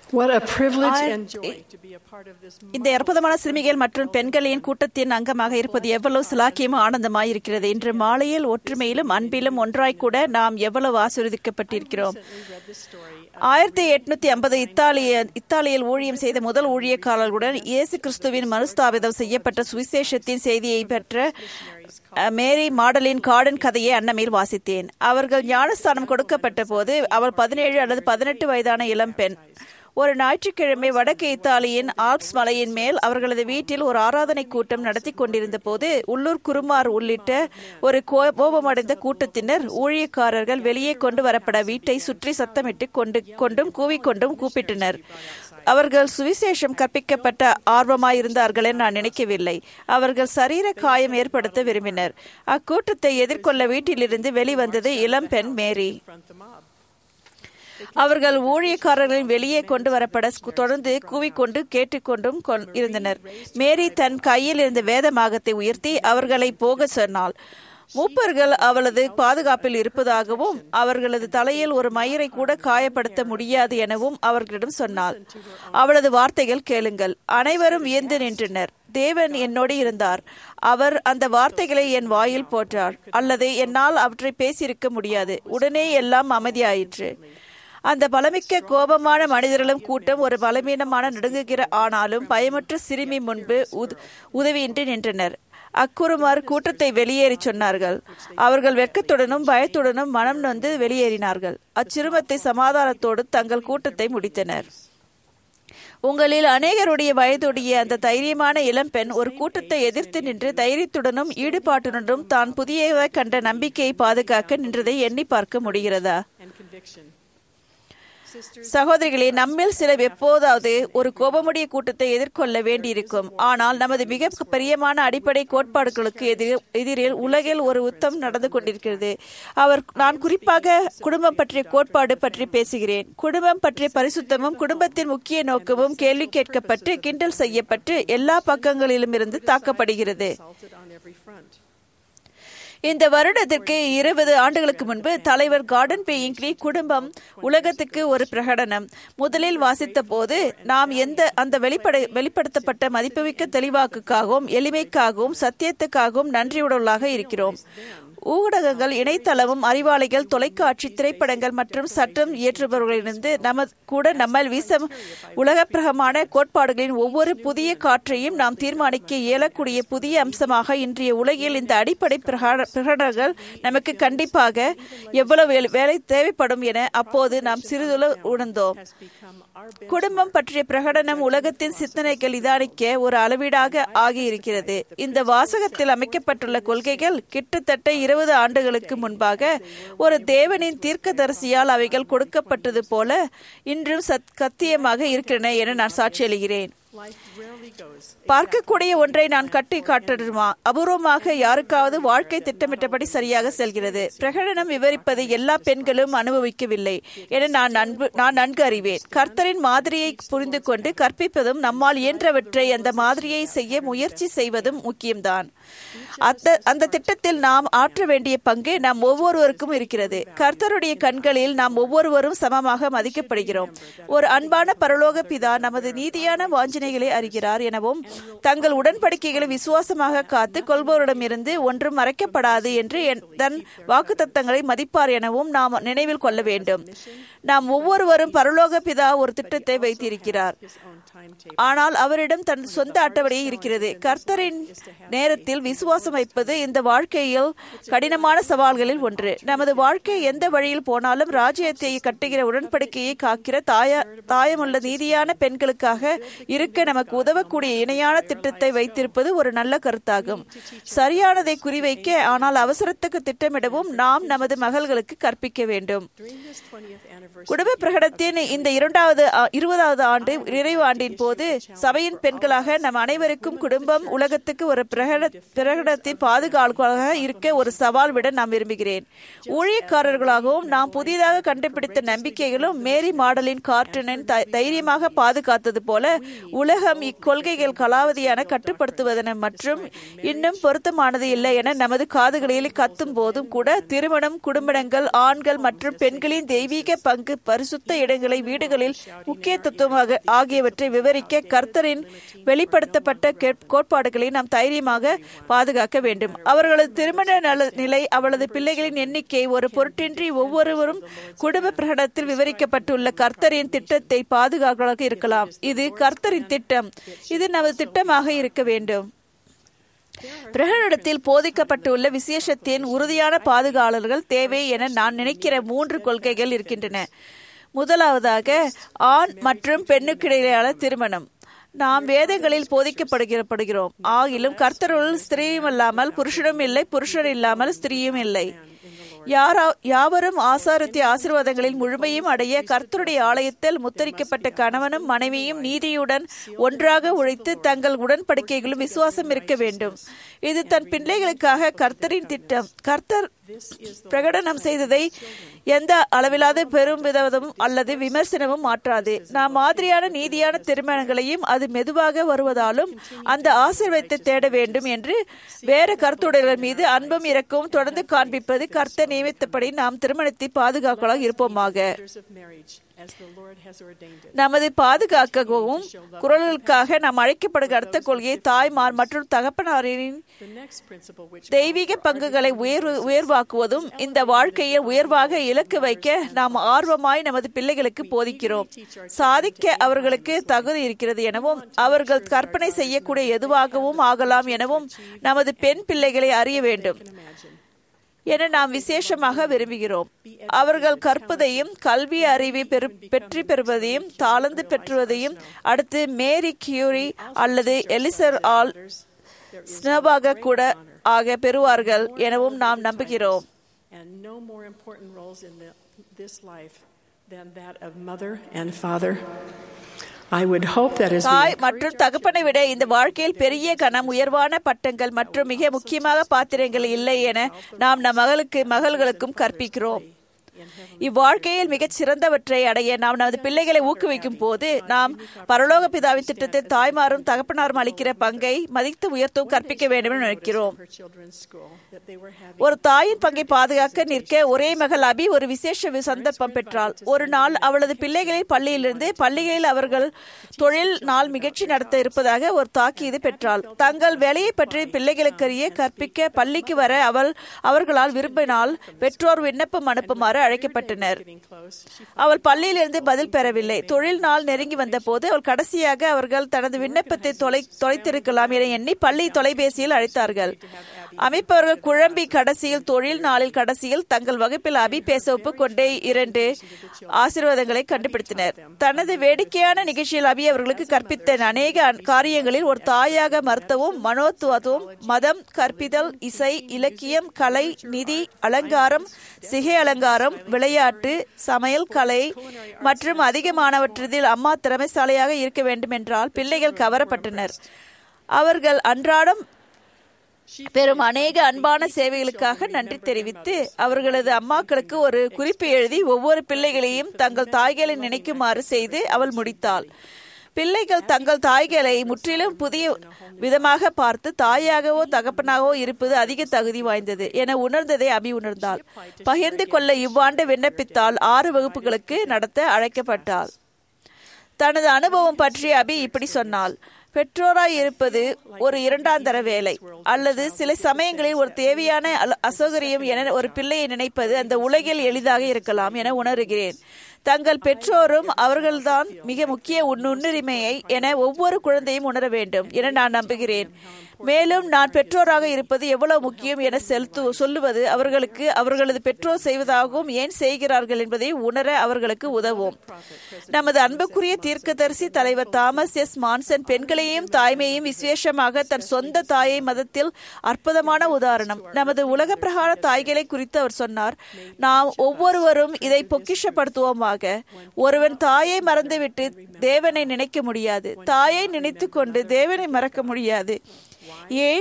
What a privilege I- and joy to be a part of this. இந்த அற்புதமான சிறுமிகள் மற்றும் பெண்களின் கூட்டத்தின் அங்கமாக இருப்பது எவ்வளவு சிலாக்கியமும் ஆனந்தமாய் இருக்கிறது இன்று மாலையில் ஒற்றுமையிலும் அன்பிலும் ஒன்றாய் கூட நாம் எவ்வளவு ஆசீர்வதிக்கப்பட்டிருக்கிறோம் read this story. ஆயிரத்தி எட்நூத்தி ஐம்பது இத்தாலிய இத்தாலியில் ஊழியம் செய்த முதல் ஊழியக்காரர்களுடன் இயேசு கிறிஸ்துவின் மறுஸ்தாபிதம் செய்யப்பட்ட சுவிசேஷத்தின் செய்தியை பெற்ற அஹ், மேரி மாடலின் கார்டன் கதையை அன்னமேல் வாசித்தேன் அவர்கள் ஞானஸ்தானம் கொடுக்கப்பட்ட போது அவள் பதினேழு அல்லது பதினெட்டு வயதான இளம்பெண் ஒரு ஞாயிற்றுக்கிழமை வடக்கு இத்தாலியின் ஆல்ப்ஸ் மலையின் மேல் அவர்களது வீட்டில் ஒரு ஆராதனை கூட்டம் நடத்தி கொண்டிருந்த போது உள்ளூர் குருமார் உள்ளிட்ட ஒரு கோ- கோபமடைந்த கூட்டத்தினர் ஊழியக்காரர்கள் வெளியே கொண்டு வரப்பட வீட்டை சுற்றி சத்தமிட்டு கொண்டு கொண்டும் கூவிக்கொண்டும் கூப்பிட்டனர் அவர்கள் சுவிசேஷம் கற்பிக்கப்பட்ட ஆர்வமாயிருந்தார்கள் என நான் நினைக்கவில்லை அவர்கள் சரீர காயம் ஏற்படுத்த விரும்பினர் அக்கூட்டத்தை எதிர்கொள்ள வீட்டிலிருந்து வெளிவந்தது இளம்பெண் மேரி Front the mob. அவர்கள் ஊழியக்காரர்களின் வெளியே கொண்டு வரப்பட ஸ்கு- தொடர்ந்து கூவிக்கொண்டு கேட்டுக்கொண்டும் கொண்- இருந்தனர் மேரி தன் கையில் இருந்த வேதமாகத்தை உயர்த்தி அவர்களை போக சொன்னாள் மூப்பர்கள் அவளது பாதுகாப்பில் இருப்பதாகவும் அவர்களது தலையில் ஒரு மயிரை கூட காயப்படுத்த முடியாது எனவும் அவர்களிடம் சொன்னாள் அவளது வார்த்தைகள் கேளுங்கள் அனைவரும் வியந்து நின்றனர் தேவன் என்னோடு இருந்தார் அவர் அந்த வார்த்தைகளை என் வாயில் போட்டார் அல்லது என்னால் அவற்றை பேசியிருக்க முடியாது உடனே எல்லாம் அமைதியாயிற்று அந்த பலமிக்க கோபமான மனிதர்களும் கூட்டம் ஒரு பலவீனமான நடுங்குகிற ஆனாலும் பயமற்ற சிறுமி முன்பு உத- உதவியின்றி நின்றனர் அக்குருமார் கூட்டத்தை வெளியேறி சொன்னார்கள் அவர்கள் வெட்கத்துடனும் பயத்துடனும் மனம் நொந்து வெளியேறினார்கள் அச்சிறுமத்தை சமாதானத்தோடு தங்கள் கூட்டத்தை முடித்தனர் உங்களில் அநேகருடைய வயதுடைய அந்த தைரியமான இளம்பெண் ஒரு கூட்டத்தை எதிர்த்து நின்று தைரியத்துடனும் ஈடுபாட்டுடனும் தான் புதியவை கண்ட நம்பிக்கையை பாதுகாக்க நின்றதை எண்ணி பார்க்க முடிகிறதா and conviction. சகோதரிகளே நம்மில் சிலர் எப்போதாவது ஒரு கோபமுடைய கூட்டத்தை எதிர்கொள்ள வேண்டியிருக்கும் ஆனால் நமது மிக பிரியமான அடிப்படை கோட்பாடுகளுக்கு எதிர் எதிரில் உலகில் ஒரு உத்தம் நடந்து கொண்டிருக்கிறது அவர் நான் குறிப்பாக குடும்பம் பற்றிய கோட்பாடு பற்றி பேசுகிறேன் குடும்பம் பற்றிய பரிசுத்தமும் குடும்பத்தின் முக்கிய நோக்கமும் கேள்வி கேட்கப்பட்டு கிண்டல் செய்யப்பட்டு எல்லா பக்கங்களிலும் இருந்து தாக்கப்படுகிறது Assaulted on every front. இந்த வருடத்திற்கு இருபது ஆண்டுகளுக்கு முன்பு தலைவர் கார்டன் பே இங்க்லி குடும்பம் உலகத்துக்கு ஒரு பிரகடனம் முதலில் வாசித்த போது நாம் எந்த அந்த வெளிப்பட வெளிப்படுத்தப்பட்ட மதிப்புமிக்க தெளிவாக்குக்காகவும் எளிமைக்காகவும் சத்தியத்துக்காகவும் நன்றியுடலாக இருக்கிறோம் ஊடகங்கள் இணையதளமும் அறிவாளிகள் தொலைக்காட்சி திரைப்படங்கள் மற்றும் சட்டம் இயற்றுபவர்களிலிருந்து நமது கூட நம்மால் வீச உலகப்பிரகமான கோட்பாடுகளின் ஒவ்வொரு புதிய காற்றையும் நாம் தீர்மானிக்க இயலக்கூடிய புதிய அம்சமாக இன்றைய உலகில் இந்த அடிப்படை பிரகா- பிரகடனங்கள் நமக்கு கண்டிப்பாக எவ்வளவு வேலை- வேலை தேவைப்படும் என அப்போது நாம் சிறிதுள உணர்ந்தோம் Has become our benchmark. குடும்பம் பற்றிய பிரகடனம் உலகத்தின் சிந்தனைகள் இதானிக்க ஒரு அளவீடாக ஆகியிருக்கிறது இந்த வாசகத்தில் அமைக்கப்பட்டுள்ள கொள்கைகள் கிட்டத்தட்ட இருபது ஆண்டுகளுக்கு முன்பாக ஒரு தேவனின் தீர்க்கதரிசியால் அவைகள் கொடுக்கப்பட்டது போல இன்றும் சத் கத்தியமாக இருக்கின்றன என நான் சாட்சியளிக்கிறேன் Life rarely goes. பார்க்கக்கூடிய ஒன்றை நான் கட்டி காட்டணுமா அபூர்வமாக யாருக்காவது வாழ்க்கை திட்டமிட்டபடி சரியாக செல்கிறது பிரகடனம் விவரிப்பது எல்லா பெண்களும் அனுபவிக்கவில்லை என நான் நன்கு நான் நன்கு அறிவேன் கர்த்தரின் மாதிரியை புரிந்து கொண்டு கற்பிப்பதும் நம்மால் இயன்றவற்றை அந்த மாதிரியை செய்ய முயற்சி செய்வதும் முக்கியம்தான் அந்த அந்த திட்டத்தில் நாம் ஆற்ற வேண்டிய பங்கு நாம் ஒவ்வொருவருக்கும் இருக்கிறது கர்த்தருடைய கண்களில் நாம் ஒவ்வொருவரும் சமமாக மதிக்கப்படுகிறோம் ஒரு அன்பான பரலோக பிதா நமது நீதியான வாஞ்சனைகளை அறிகிறார் எனவும் தங்கள் உடன்படிக்கைகளை விசுவாசமாக காத்து கொள்பவரிடமிருந்து ஒன்றும் மறைக்கப்படாது என்று என்- தன் வாக்குத்தத்தங்களை மதிப்பார் எனவும் நாம் நினைவில் கொள்ள வேண்டும் நாம் ஒவ்வொருவரும் பரலோக பிதா ஒரு திட்டத்தை வைத்திருக்கிறார் His own timetable. ஆனால் அவரிடம் தன் சொந்த அட்டவணை இருக்கிறது கர்த்தரின் நேரத்தில் விசுவாசம் வைப்பது இந்த வாழ்க்கையில் கடினமான சவால்களில் ஒன்று நமது வாழ்க்கை எந்த வழியில் போனாலும் ராஜ்யத்தை கட்டுகிற உடன்படிக்கையை காக்கிற தாய தாயமுள்ள நீதியான பெண்களுக்காக இருக்க நமக்கு உதவக்கூடிய இணையான திட்டத்தை வைத்திருப்பது ஒரு நல்ல கருத்தாகும் சரியானதை குறிவைக்க ஆனால் அவசரத்துக்கு திட்டமிடவும் நாம் நமது மகள்களுக்கு கற்பிக்க வேண்டும் During this 20th anniversary, குடும்ப பிரகடனத்தின் இந்த இரண்டாவது ஆ- இருபதாவது ஆண்டு நிறைவு ஆண்டின் போது சபையின் பெண்களாக நம் அனைவருக்கும் குடும்பம் உலகத்துக்கு ஒரு பிரகட பிரகட திருமணத்தின் பாதுகாவலாக இருக்க ஒரு சவால் விட நான் விரும்புகிறேன் ஊழியக்காரர்களாகவும் நாம் புதிதாக கண்டுபிடித்த நம்பிக்கைகளும் மேரி மாடலின் கார்ட்டூனின் தைரியமாக பாதுகாத்தது போல உலகம் இக்கொள்கைகள் கலாவதியான கட்டுப்படுத்துவதன மற்றும் இன்னும் பொருத்தமானது இல்லை என நமது காதுகளில் கத்தும் போதும் கூட திருமணம் குடும்பங்கள் ஆண்கள் மற்றும் பெண்களின் தெய்வீக பங்கு பரிசுத்த இடங்களை வீடுகளில் முக்கியத்துவமாக ஆகியவற்றை விவரிக்க கர்த்தரின் வெளிப்படுத்தப்பட்ட கோட்பாடுகளை நாம் தைரியமாக பாதுகாக்க வேண்டும் அவர்களது திருமண நிலை அவளது பிள்ளைகளின் எண்ணிக்கை ஒரு பொருட்டின்றி ஒவ்வொருவரும் குடும்ப பிரகடனத்தில் விவரிக்கப்பட்டுள்ள கர்த்தரின் திட்டத்தை பாதுகாக்கலாக இருக்கலாம் இது கர்த்தரின் திட்டம் இது நமது திட்டமாக இருக்க வேண்டும் பிரகடனத்தில் போதிக்கப்பட்டுள்ள விசேஷத்தின் உறுதியான பாதுகாவலர்கள் தேவை என நான் நினைக்கிற மூன்று கொள்கைகள் இருக்கின்றன முதலாவதாக ஆண் மற்றும் பெண்ணுக்கிடையிலான திருமணம் நாம் வேதங்களில் போதிக்கப்படுகிறோம் ஆகிலும் கர்த்தருள் ஸ்திரீயும் இல்லாமல் புருஷனும் இல்லை புருஷன் இல்லாமல் ஸ்திரீயும் இல்லை யாரா யாவரும் ஆசாரத்திய ஆசீர்வாதங்களில் முழுமையும் அடைய கர்த்தருடைய ஆலயத்தில் முத்தரிக்கப்பட்ட கணவனும் மனைவியும் நீதியுடன் ஒன்றாக உழைத்து தங்கள் உடன்படிக்கைகளும் விசுவாசம் இருக்க வேண்டும் இது தன் பிள்ளைகளுக்காக கர்த்தரின் திட்டம் கர்த்தர் பிரகடனம் செய்ததை எந்த அளவிலாத பெரும் விதமும் அல்லது விமர்சனமும் மாற்றாது நாம் மாதிரியான நீதியான திருமணங்களையும் அது மெதுவாக வருவதாலும் அந்த ஆசீர்வாதத்தை தேட வேண்டும் என்று வேற கருத்துடையவர் மீது அன்பும் இறக்கவும் தொடர்ந்து காண்பிப்பது கர்த்த நியமித்தபடி நாம் திருமணத்தை பாதுகாக்கலாம் இருப்போமாக நமது பாதுகாக்கவும் குரல்களுக்காக நாம் அழைக்கப்படுகிற அடுத்த கொள்கையை தாய்மார் மற்றும் தகப்பனாரின் தெய்வீக பங்குகளை உயர்வு உயர்வாக்குவதும் இந்த வாழ்க்கையை உயர்வாக இலக்கு வைக்க நாம் ஆர்வமாய் நமது பிள்ளைகளுக்கு போதிக்கிறோம் சாதிக்க அவர்களுக்கு தகுதி இருக்கிறது எனவும் அவர்கள் கற்பனை செய்யக்கூடிய எதுவாகவும் ஆகலாம் எனவும் நமது பெண் பிள்ளைகளை அறிய வேண்டும் என நாம் விசேஷமாக விரும்புகிறோம் அவர்கள் கற்பதையும் கல்வி அறிவை பெரு பெற்றி பெறுவதையும் தாளந்து பெற்றுவதையும் அடுத்து மேரி கியூரி அல்லது எலிசர் ஆல் ஸ்னபாக கூட ஆக பெறுவார்கள் எனவும் நாம் நம்புகிறோம் than that of mother and father. I would hope that as தாய் மற்றும் தகப்பனை விட இந்த வாழ்க்கையில் பெரிய கணம் உயர்வான பட்டங்கள் மற்றும் மிக முக்கியமாக பாத்திரங்கள் இல்லை என நாம் நம் மகளுக்கு மகள்களுக்கும் கற்பிக்கிறோம் இவ்வாழ்க்கையில் மிகச் சிறந்தவற்றை அடைய நாம் நமது பிள்ளைகளை ஊக்குவிக்கும் போது நாம் பரலோக பிதாவின் திட்டத்தில் தாய்மாரும் தகப்பனாரும் அளிக்கிற பங்கை மதித்து உயர்த்தவும் கற்பிக்க வேண்டும் என நினைக்கிறோம் ஒரு தாயின் பங்கை பாதுகாக்க நிற்க ஒரே மகள் அபி ஒரு விசேஷ சந்தர்ப்பம் பெற்றாள் ஒரு நாள் அவளது பிள்ளைகளின் பள்ளியிலிருந்து பள்ளிகளில் அவர்கள் தொழில் நாள் நிகழ்ச்சி நடத்த இருப்பதாக ஒரு தாக்கீது பெற்றாள் தங்கள் வேலையை பற்றி பிள்ளைகளுக்கறிய கற்பிக்க பள்ளிக்கு வர அவள் அவர்களால் விரும்பினால் பெற்றோர் விண்ணப்பம் அனுப்புமாறு அழைக்கப்பட்டனர் அவள் பள்ளியிலிருந்து பதில் பெறவில்லை தொழில் நாள் நெருங்கி வந்த போது அவள் கடைசியாக அவர்கள் தனது விண்ணப்பத்தை தொலை தொலைத்திருக்கலாம் என எண்ணி பள்ளி தொலைபேசியில் அழைத்தார்கள் அமைப்பவர்கள் குழம்பி கடைசியில் தொழில் நாளில் கடைசியில் தங்கள் வகுப்பில் அபி பேச ஒப்புக்கொண்டே இரண்டு ஆசீர்வாதங்களை கண்டுபிடித்தனர் தனது வேடிக்கையான நிகழ்ச்சியில் அபி அவர்களுக்கு கற்பித்த அநேக காரியங்களில் ஒரு தாயாக மருத்துவம் மனோத்துவத்துவம் மதம் கற்பித்தல் இசை இலக்கியம் கலை நிதி அலங்காரம் சிகை அலங்காரம் விளையாட்டு சமையல் கலை மற்றும் அதிகமானவற்றில் அம்மா திறமைசாலையாக இருக்க வேண்டும் என்றால் பிள்ளைகள் கவரப்பட்டனர் அவர்கள் அன்றாடம் பெரும் அநேக அன்பான சேவைகளுக்காக நன்றி தெரிவித்து அவர்களது அம்மாக்களுக்கு ஒரு குறிப்பு எழுதி ஒவ்வொரு பிள்ளைகளையும் தங்கள் தாய்களை நினைக்குமாறு செய்து அவள் முடித்தாள் பிள்ளைகள் தங்கள் தாய்களை முற்றிலும் புதிய விதமாக பார்த்து தாயாகவோ தகப்பனாகவோ இருப்பது அதிக தகுதி வாய்ந்தது என உணர்ந்ததை அபி உணர்ந்தாள் பகிர்ந்து கொள்ள இவ்வாண்டு விண்ணப்பித்தால் ஆறு வகுப்புகளுக்கு நடத்த அழைக்கப்பட்டாள் தனது அனுபவம் பற்றி அபி இப்படி சொன்னாள் பெற்றோராய் இருப்பது ஒரு இரண்டாந்தர வேலை அல்லது சில சமயங்களில் ஒரு தேவையான அசௌகரியம் என ஒரு பிள்ளையை நினைப்பது அந்த உலகில் எளிதாக இருக்கலாம் என உணர்கிறேன் தங்கள் பெற்றோரும் அவர்கள்தான் மிக முக்கிய நுண்ணுரிமையை என ஒவ்வொரு குழந்தையும் உணர வேண்டும் என நான் நம்புகிறேன் மேலும் நான் பெற்றோராக இருப்பது எவ்வளவு முக்கியம் என செலுத்து சொல்லுவது அவர்களுக்கு அவர்களது பெற்றோர் செய்வதாகவும் ஏன் செய்கிறார்கள் என்பதை உணர அவர்களுக்கு உதவும் நமது அன்புக்குரிய தீர்க்கதரிசி தலைவர் தாமஸ் எஸ் மான்சன் பெண்களையும் தாய்மையும் விசேஷமாக தன் சொந்த தாயை மதத்தில் அற்புதமான உதாரணம் நமது உலக பிரகார தாய்களை குறித்து அவர் சொன்னார் நாம் ஒவ்வொருவரும் இதை பொக்கிஷப்படுத்துவோமாக ஒருவன் தாயை மறந்துவிட்டு தேவனை நினைக்க முடியாது தாயை நினைத்து கொண்டு தேவனை மறக்க முடியாது ஏன்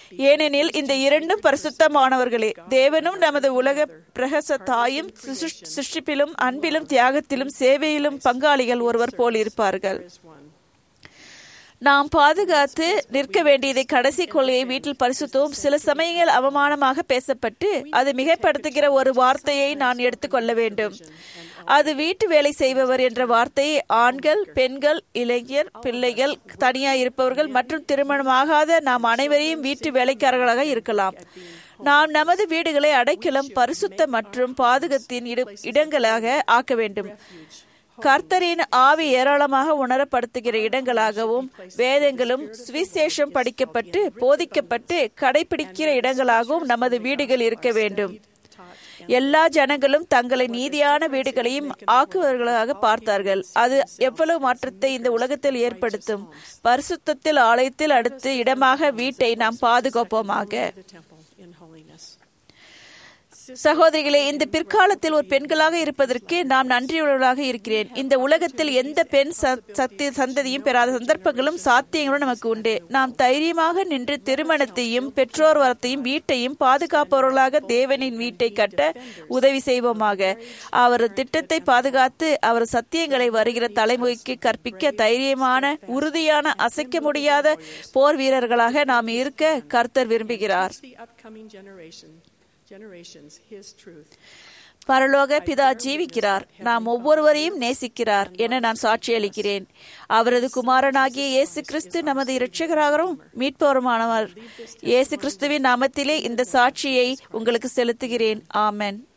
ஏனெனில் இந்த இரண்டும் பரிசுத்தமானவர்களே தேவனும் நமது உலக பிரகச தாயும் சிருஷ்- சிருஷ்டிப்பிலும் அன்பிலும் தியாகத்திலும் சேவையிலும் பங்காளிகள் ஒருவர் போல் இருப்பார்கள் is one. நாம் பாதுகாத்து நிற்க வேண்டியதை கடைசி கொள்கையை வீட்டில் பரிசுத்தவும் சில சமயங்கள் அவமானமாக பேசப்பட்டு அது மிகைப்படுத்துகிற ஒரு வார்த்தையை நான் எடுத்துக்கொள்ள வேண்டும் அது வீட்டு வேலை செய்பவர் என்ற வார்த்தையை ஆண்கள் பெண்கள் இளைஞர் பிள்ளைகள் தனியாய் இருப்பவர்கள் மற்றும் திருமணமாகாத நாம் அனைவரையும் வீட்டு வேலைக்காரர்களாக இருக்கலாம் நாம் நமது வீடுகளை அடைக்கலம் பரிசுத்த மற்றும் பாதுகாத்தின் இட- இடங்களாக ஆக்க வேண்டும் கர்த்தரின் ஆவி ஏராளமாக உணரப்படுத்துகிற இடங்களாகவும் வேதங்களும் சுவிசேஷம் படிக்கப்பட்டு போதிக்கப்பட்டு கடைபிடிக்கிற இடங்களாகவும் நமது வீடுகள் இருக்க வேண்டும் எல்லா ஜனங்களும் தங்களை நீதியான வீடுகளையும் ஆக்குவர்களாக பார்த்தார்கள் அது எவ்வளவு மாற்றத்தை இந்த உலகத்தில் ஏற்படுத்தும் பரிசுத்தத்தில் ஆலயத்தில் அடுத்து இடமாக வீட்டை நாம் பாதுகாப்போமாக The temple in holiness. சகோதரிகளே இந்த பிற்காலத்தில் ஒரு பெண்களாக இருப்பதற்கு நாம் நன்றியுள்ளவர்களாக இருக்கிறேன் இந்த உலகத்தில் எந்த பெண் ச- சக்தி சந்ததியும் பெறாத சந்தர்ப்பங்களும் சாத்தியங்களும் நமக்கு உண்டு நாம் தைரியமாக நின்று திருமணத்தையும் பெற்றோர் வரத்தையும் வீட்டையும் பாதுகாப்பவர்களாக தேவனின் வீட்டை கட்ட உதவி செய்வோமாக அவர் திட்டத்தை பாதுகாத்து அவர் சத்தியங்களை வருகிற தலைமுறைக்கு கற்பிக்க தைரியமான உறுதியான அசைக்க முடியாத போர் வீரர்களாக நாம் இருக்க கர்த்தர் விரும்புகிறார் Teach the upcoming generation, generations His truth. பரலோக பிதா ஜீவிக்கிறார் நாம் ஒவ்வொருவரையும் நேசிக்கிறார் என நான் சாட்சியளிக்கிறேன் அவரது குமாரனாகிய இயேசு கிறிஸ்து நமது இரட்சகராகவும் மீட்பவருமானவர் இயேசு கிறிஸ்துவின் நாமத்திலே இந்த சாட்சியை உங்களுக்கு செலுத்துகிறேன் ஆமென்